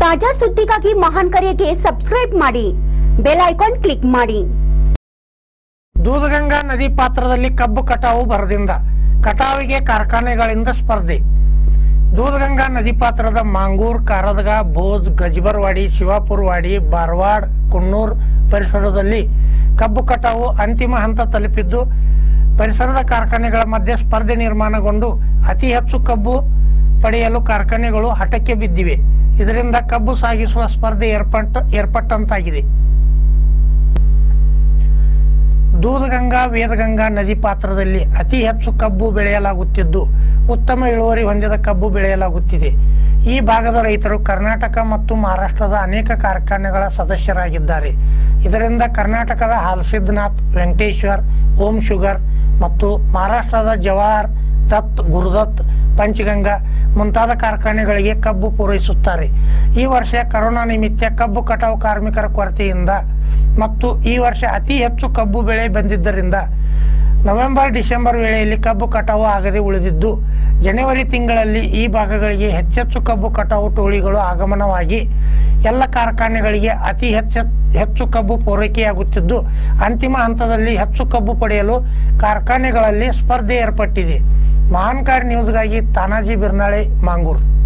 ತಾಜಾ ಸುದ್ದಿಗಾಗಿ ಮಹಾನ್ ಕರೆಗೆ ಸಬ್ಸ್ಕ್ರೈಬ್ ಮಾಡಿ ಬೆಲ್ ಐಕಾನ್ ಕ್ಲಿಕ್ ಮಾಡಿ ದೂದಗಂಗಾ ನದಿ ಪಾತ್ರದಲ್ಲಿ ಕಬ್ಬು ಕಟಾವು ಭರದಿಂದ ಕಟಾವಿಗೆ ಕಾರ್ಖಾನೆಗಳಿಂದ ಸ್ಪರ್ಧೆ ದೂದಗಂಗಾ ನದಿ ಪಾತ್ರದ ಮಾಂಗೂರ್ ಕಾರದಗ ಬೋಜ್ ಗಜ್ಬರ್ವಾಡಿ ಶಿವಾಪುರವಾಡಿ ಬಾರ್ವಾಡ್ ಕುನ್ನೂರ್ ಪರಿಸರದಲ್ಲಿ ಕಬ್ಬು ಕಟಾವು ಅಂತಿಮ ಹಂತ ತಲುಪಿದ್ದು ಪರಿಸರದ ಕಾರ್ಖಾನೆಗಳ ಮಧ್ಯೆ ಸ್ಪರ್ಧೆ ನಿರ್ಮಾಣಗೊಂಡು ಅತಿ ಹೆಚ್ಚು ಕಬ್ಬು ಪಡೆಯಲು ಕಾರ್ಖಾನೆಗಳು ಹಠಕ್ಕೆ ಬಿದ್ದಿವೆ ಇದರಿಂದ ಕಬ್ಬು ಸಾಗಿಸುವ ಸ್ಪರ್ಧೆ ಏರ್ಪಟ್ಟ ಏರ್ಪಟ್ಟಂತಾಗಿದೆ ದೂದಗಂಗಾ ವೇದಗಂಗಾ ನದಿ ಪಾತ್ರದಲ್ಲಿ ಅತಿ ಹೆಚ್ಚು ಕಬ್ಬು ಬೆಳೆಯಲಾಗುತ್ತಿದ್ದು ಉತ್ತಮ ಇಳುವರಿ ಹೊಂದಿದ ಕಬ್ಬು ಬೆಳೆಯಲಾಗುತ್ತಿದೆ ಈ ಭಾಗದ ರೈತರು ಕರ್ನಾಟಕ ಮತ್ತು ಮಹಾರಾಷ್ಟ್ರದ ಅನೇಕ ಕಾರ್ಖಾನೆಗಳ ಸದಸ್ಯರಾಗಿದ್ದಾರೆ ಇದರಿಂದ ಕರ್ನಾಟಕದ ಹಾಲ್ಸಿದ್ನಾಥ್ ವೆಂಕಟೇಶ್ವರ್ ಓಂ ಶುಗರ್ ಮತ್ತು ಮಹಾರಾಷ್ಟ್ರದ ಜವಾಹರ್ ದತ್ ಗುರುದತ್ ಪಂಚಗಂಗಾ ಮುಂತಾದ ಕಾರ್ಖಾನೆಗಳಿಗೆ ಕಬ್ಬು ಪೂರೈಸುತ್ತಾರೆ ಈ ವರ್ಷ ಕರೋನಾ ನಿಮಿತ್ತ ಕಬ್ಬು ಕಟಾವು ಕಾರ್ಮಿಕರ ಕೊರತೆಯಿಂದ ಮತ್ತು ಈ ವರ್ಷ ಅತಿ ಹೆಚ್ಚು ಕಬ್ಬು ಬೆಳೆ ಬಂದಿದ್ದರಿಂದ ನವೆಂಬರ್ ಡಿಸೆಂಬರ್ ವೇಳೆಯಲ್ಲಿ ಕಬ್ಬು ಕಟಾವು ಆಗದೆ ಉಳಿದಿದ್ದು ಜನವರಿ ತಿಂಗಳಲ್ಲಿ ಈ ಭಾಗಗಳಿಗೆ ಹೆಚ್ಚೆಚ್ಚು ಕಬ್ಬು ಕಟಾವು ಟೋಳಿಗಳು ಆಗಮನವಾಗಿ ಎಲ್ಲ ಕಾರ್ಖಾನೆಗಳಿಗೆ ಅತಿ ಹೆಚ್ಚು ಹೆಚ್ಚು ಕಬ್ಬು ಪೂರೈಕೆಯಾಗುತ್ತಿದ್ದು ಅಂತಿಮ ಹಂತದಲ್ಲಿ ಹೆಚ್ಚು ಕಬ್ಬು ಪಡೆಯಲು ಕಾರ್ಖಾನೆಗಳಲ್ಲಿ ಸ್ಪರ್ಧೆ ಏರ್ಪಟ್ಟಿದೆ ಮಹಾನ್ಕಾರಿ ನ್ಯೂಸ್ಗಾಗಿ ತಾನಾಜಿ ಬಿರ್ನಾಳೆ ಮಾಂಗೂರ್